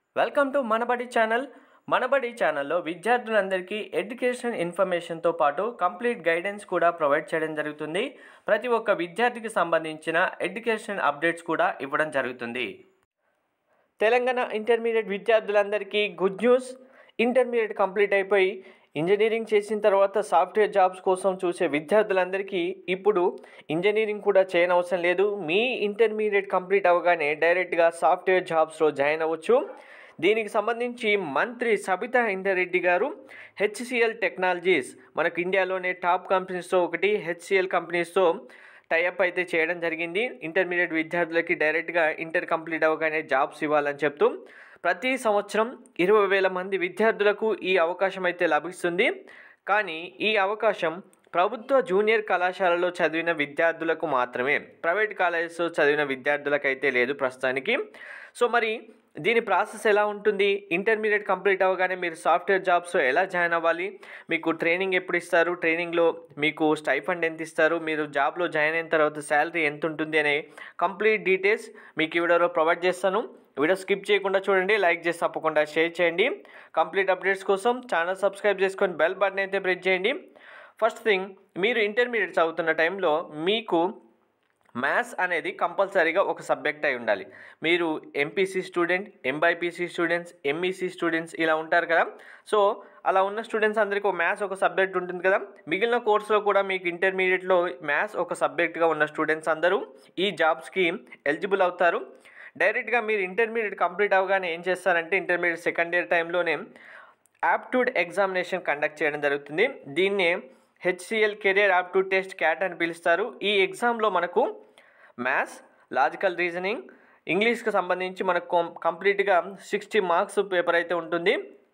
welcome to Manabadi channel Manabadi ఛానల్లో విద్యార్థులందరికీ education ఇన్ఫర్మేషన్తో పాటు కంప్లీట్ గైడెన్స్ కూడా ప్రొవైడ్ చేయడం జరుగుతుంది ప్రతి ఒక్క విద్యార్థికి సంబంధించిన ఎడ్యుకేషన్ అప్డేట్స్ కూడా ఇవ్వడం జరుగుతుంది తెలంగాణ ఇంటర్మీడియట్ విద్యార్థులందరికీ గుడ్ న్యూస్ ఇంటర్మీడియట్ కంప్లీట్ అయిపోయి ఇంజనీరింగ్ చేసిన తర్వాత సాఫ్ట్వేర్ జాబ్స్ కోసం చూసే విద్యార్థులందరికీ ఇప్పుడు ఇంజనీరింగ్ కూడా చేయనవసరం లేదు మీ ఇంటర్మీడియట్ కంప్లీట్ అవ్వగానే డైరెక్ట్గా సాఫ్ట్వేర్ జాబ్స్లో జాయిన్ అవ్వచ్చు దీనికి సంబంధించి మంత్రి సబితా ఇందరెడ్డి గారు హెచ్సిఎల్ టెక్నాలజీస్ మనకు ఇండియాలోనే టాప్ కంపెనీస్తో ఒకటి హెచ్సిఎల్ కంపెనీస్తో టైఅప్ అయితే చేయడం జరిగింది ఇంటర్మీడియట్ విద్యార్థులకి డైరెక్ట్గా ఇంటర్ కంప్లీట్ అవ్వగానే జాబ్స్ ఇవ్వాలని చెప్తూ ప్రతి సంవత్సరం ఇరవై వేల మంది విద్యార్థులకు ఈ అవకాశం అయితే లభిస్తుంది కానీ ఈ అవకాశం ప్రభుత్వ జూనియర్ కళాశాలలో చదివిన విద్యార్థులకు మాత్రమే ప్రైవేట్ కాలేజెస్ చదివిన విద్యార్థులకైతే లేదు ప్రస్తుతానికి సో మరి దీని ప్రాసెస్ ఎలా ఉంటుంది ఇంటర్మీడియట్ కంప్లీట్ అవ్వగానే మీరు సాఫ్ట్వేర్ జాబ్స్ ఎలా జాయిన్ అవ్వాలి మీకు ట్రైనింగ్ ఎప్పుడు ఇస్తారు ట్రైనింగ్లో మీకు స్టైఫండ్ ఎంత ఇస్తారు మీరు జాబ్లో జాయిన్ అయిన తర్వాత శాలరీ ఎంత ఉంటుంది అనే కంప్లీట్ డీటెయిల్స్ మీకు ఈ వీడియోలో ప్రొవైడ్ చేస్తాను వీడియో స్కిప్ చేయకుండా చూడండి లైక్ చేసి తప్పకుండా షేర్ చేయండి కంప్లీట్ అప్డేట్స్ కోసం ఛానల్ సబ్స్క్రైబ్ చేసుకొని బెల్ బటన్ అయితే ప్రెస్ చేయండి ఫస్ట్ థింగ్ మీరు ఇంటర్మీడియట్ చదువుతున్న టైంలో మీకు మ్యాథ్స్ అనేది కంపల్సరీగా ఒక సబ్జెక్ట్ అయి ఉండాలి మీరు MPC student MBiPC students MEC students ఇలా ఉంటారు కదా సో అలా ఉన్న స్టూడెంట్స్ అందరికీ ఒక మ్యాథ్స్ ఒక సబ్జెక్ట్ ఉంటుంది కదా మిగిలిన కోర్సులో కూడా మీకు ఇంటర్మీడియట్లో మ్యాథ్స్ ఒక సబ్జెక్ట్గా ఉన్న స్టూడెంట్స్ అందరూ ఈ జాబ్స్కి ఎలిజిబుల్ అవుతారు డైరెక్ట్గా మీరు ఇంటర్మీడియట్ కంప్లీట్ అవగానే ఏం చేస్తారంటే ఇంటర్మీడియట్ సెకండ్ ఇయర్ టైంలోనే యాప్ట్యూడ్ ఎగ్జామినేషన్ కండక్ట్ చేయడం జరుగుతుంది దీన్నే HCL career aptitude test CAT అని పిలుస్తారు ఈ ఎగ్జామ్లో మనకు మ్యాథ్స్ లాజికల్ రీజనింగ్ ఇంగ్లీష్కి సంబంధించి మనకు కం- కంప్లీట్గా సిక్స్టీ మార్క్స్ పేపర్ అయితే ఉంటుంది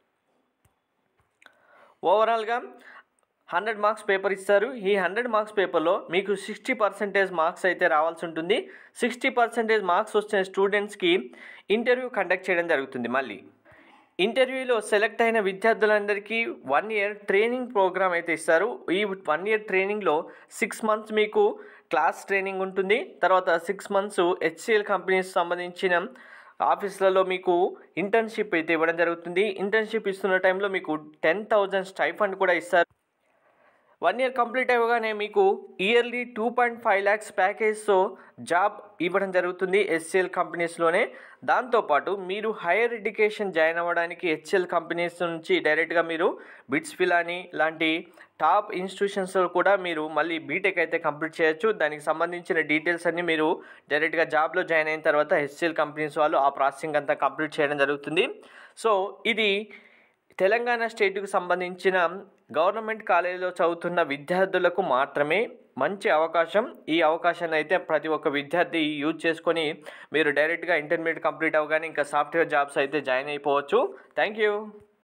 ఓవరాల్గా హండ్రెడ్ మార్క్స్ పేపర్ ఇస్తారు ఈ హండ్రెడ్ మార్క్స్ పేపర్లో మీకు సిక్స్టీ పర్సెంటేజ్ మార్క్స్ అయితే రావాల్సి ఉంటుంది సిక్స్టీ పర్సెంటేజ్ మార్క్స్ వచ్చిన స్టూడెంట్స్కి ఇంటర్వ్యూ కండక్ట్ చేయడం జరుగుతుంది మళ్ళీ ఇంటర్వ్యూలో సెలెక్ట్ అయిన విద్యార్థులందరికీ వన్ ఇయర్ ట్రైనింగ్ ప్రోగ్రామ్ అయితే ఇస్తారు ఈ వన్ ఇయర్ ట్రైనింగ్లో సిక్స్ మంత్స్ మీకు క్లాస్ ట్రైనింగ్ ఉంటుంది తర్వాత సిక్స్ మంత్స్ హెచ్సిఎల్ కంపెనీస్ సంబంధించిన ఆఫీసులలో మీకు ఇంటర్న్షిప్ అయితే ఇవ్వడం జరుగుతుంది ఇంటర్న్షిప్ ఇస్తున్న టైంలో మీకు టెన్ థౌజండ్ స్టైఫండ్ కూడా ఇస్తారు వన్ ఇయర్ కంప్లీట్ అవ్వగానే మీకు yearly two point five lakhs ప్యాకేజ్తో జాబ్ ఇవ్వడం జరుగుతుంది హెచ్సిఎల్ కంపెనీస్లోనే దాంతోపాటు మీరు హైయర్ ఎడ్యుకేషన్ జాయిన్ అవ్వడానికి హెచ్సిఎల్ కంపెనీస్ నుంచి డైరెక్ట్గా మీరు బిట్స్ ఫిలాని లాంటి టాప్ ఇన్స్టిట్యూషన్స్లో కూడా మీరు మళ్ళీ బీటెక్ అయితే కంప్లీట్ చేయొచ్చు దానికి సంబంధించిన డీటెయిల్స్ అన్ని మీరు డైరెక్ట్గా జాబ్లో జాయిన్ అయిన తర్వాత హెచ్సిఎల్ కంపెనీస్ వాళ్ళు ఆ ప్రాసెసింగ్ అంతా కంప్లీట్ చేయడం జరుగుతుంది సో ఇది తెలంగాణ స్టేట్కు సంబంధించిన గవర్నమెంట్ కాలేజీలో చదువుతున్న విద్యార్థులకు మాత్రమే మంచి అవకాశం ఈ అవకాశాన్ని అయితే ప్రతి ఒక్క విద్యార్థి యూజ్ చేసుకొని మీరు డైరెక్ట్గా ఇంటర్మీడియట్ కంప్లీట్ అవ్వగానే ఇంకా సాఫ్ట్వేర్ జాబ్స్ అయితే జాయిన్ అయిపోవచ్చు థ్యాంక్ యూ